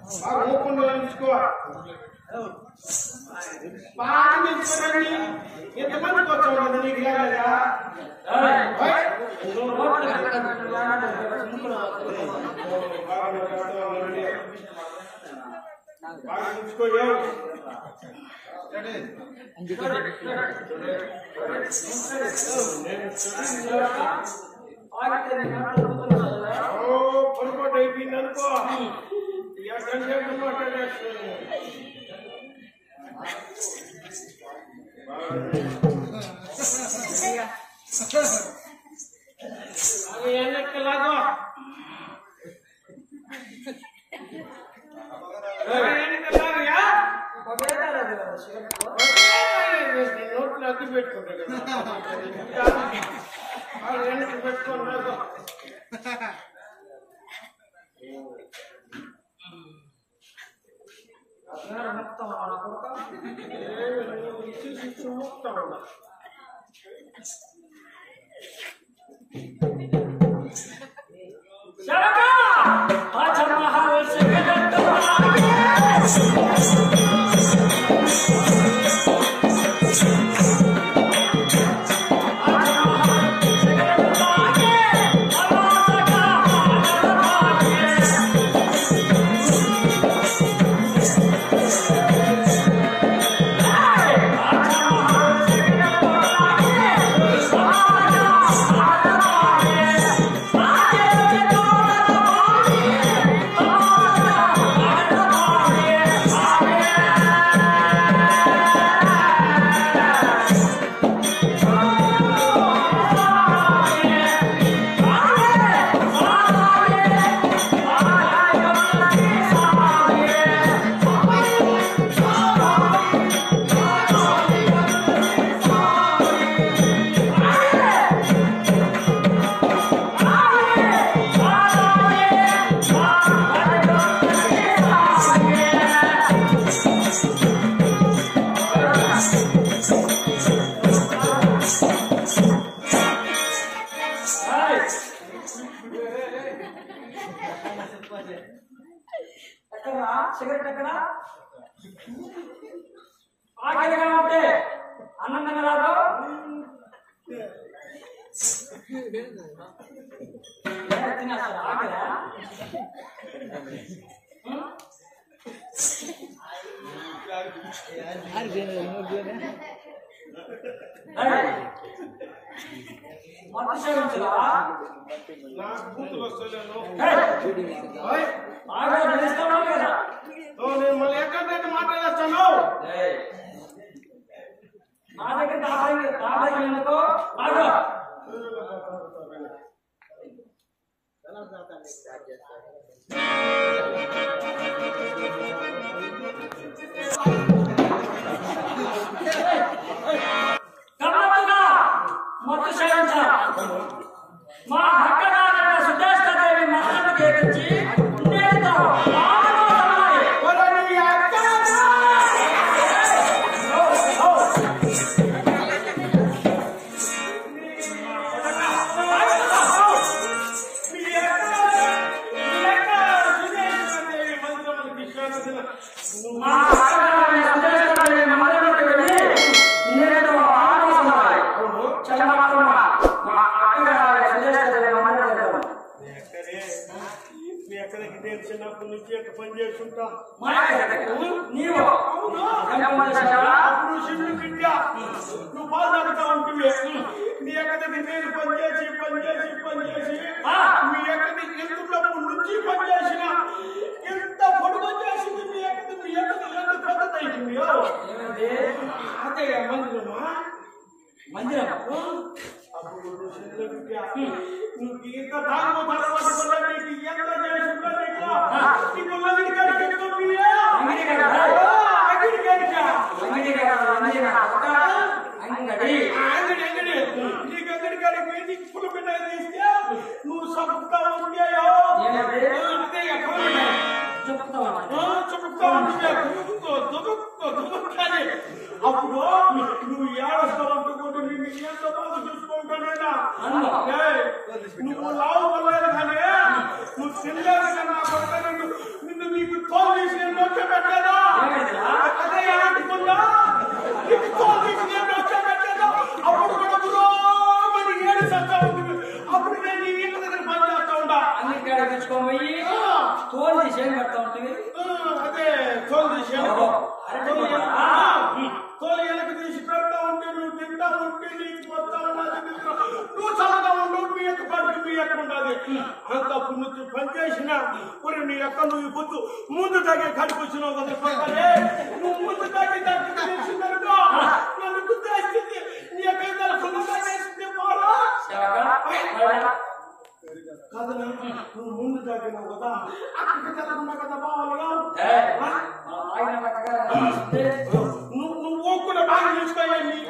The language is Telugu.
బాగా ఊకుండా ఉంచుకో బాగా నిలుచుకోరండి ఎంతమందికి వచ్చావు నీకు లేదా ఓయ్. బాగా నిలుచుకోవాలండి. బాగా నిలుచుకోయో ఓ పొరపాటు అయిపోయింది అనుకో ఎక్కడ చెప్పి మాట్లాడేస్తున్నాను అది ఎన్నెక్కలాగో ఎన్నెక్కలాగయా నోట్లో అద్దె పెట్టుకుంటా కదా వాళ్ళు వెనక్కి పెట్టుకొని రాదు ఎక్కడా సిగరెట్ ఎక్కడా ఆఖరిగా ఉంటే అన్నం తినరాదు ఏం తినేస్తారా ఆఖరా ఉం? ఏయ్, మత్తు సేవించరా నాకు బూతులు వస్తలేను ఏయ్, ఓయ్, బాగా తెలుస్తున్నావు కదా ఓ, నేను మళ్ళీ ఎక్కడ మాట్లాడేస్తాను ఏయ్, నా దగ్గర తాగడానికి తాగడానికి ఎందుకు ఆగు. గమ్మత్తుగా మత్తు సేవించాలి. మా భక్తనారాయణ సుదేష్టాదేవి మహాత్మ చేయించి నేరుతో ఆనందమయ్యి. ఓరే, నీ అక్కడా? మీ అక్కడా? మీ అక్క సురేశ్వరదేవి మందిరములకు విశ్వాసమున మా భక్తనారాయణ సుదేష్టాదేవి మహాత్మకు వెళ్ళి నేరుతో ఆనందమయ్యి. చంద్రమాతమ్మ, మా అక్కగారి సుదేష్టాదేవి మహాత్మకు మీ అక్కడే మీ అక్కడికి నేను చిన్నప్పటి నుంచి అక్కడ పని చేస్తుంటా మా అక్కకు నీవు అవును ఎంతమంది చేశావా? అప్పుడు శివుడు బిడ్డ నువ్వు బాధపడతా ఉంటుంది మీ అక్కడికి నేను పని చేసి పని చేసి పని చేసి ఆ. మీ అక్కడికి ఎందుకున్నప్పుడు నుంచి పని చేసిన ఎంత పొడుగు చేసింది మీ అక్కడి మీ అక్కడి ఎంత పెద్ద అయింది ఏమిటి? అదే మందిరమా మందిరం అప్పుడు నువ్వు శివుడు బిడ్డ నువ్వు ఇంత తాగు తర్వాత వల్ల నీకు ఎంత చేసిందో నీకు నీకు మందిరి కాడికి ఎక్కువ అంగడి కదా? అక్కడికి అంగడి కదా, అంగడి కదా. ఒక అంగడి అంగడి అంగడి నీకు అంగడి కాడికి పోయి నీకు పుల్ల బిడ్డ తీస్తే నువ్వు చంపుతా ఉండాయో ఏమిటి? అంతే ఇక పుల్ల బిడ్డ. చెప్తావా ఆ, చంపుతా ఉంటే దుముక్కో, దుముక్కో, దుముక్కని. అప్పుడు నువ్వు ఏడస్తావు కూడా నిన్ను ఎంత బాధ చూసుకుంటానేనా అన్నా. ఏయ్, నువ్వు లావు పర్లేదు కానీ నువ్వు తినలేదు కన్నా కొడుకు నిన్ను నిన్ను నీకు తోలు వెనక తోలు వెనక తోలు వెనక తీసి పెడతా ఉంటే నువ్వు తింటా ఉంటే నీకు మొత్తం ఉన్నది నిద్ర. నువ్వు చల్లగా ఉండవు మీ యొక్క పడుకు మీ యొక్క ఉండాలి అంత పుణ్యతి పని చేసిన మరి నీ యొక్క నువ్వు ఈ పొద్దు ముందు తాగే కడుపు వచ్చినావు కదా పక్కనే. నువ్వు ముందు తాగే దానికి తెలిసిందనుకో నన్ను గుర్తేసింది నీ యొక్క ఇద్దరు సున్నగా వేసింది పోరా కాదనా నువ్వు ముందు తాగినావు కదా అక్కడికి తెలకుండా కదా బావాలగా నువ్వు నువ్వు కూడా బాగా చూసుకోవాలి నీ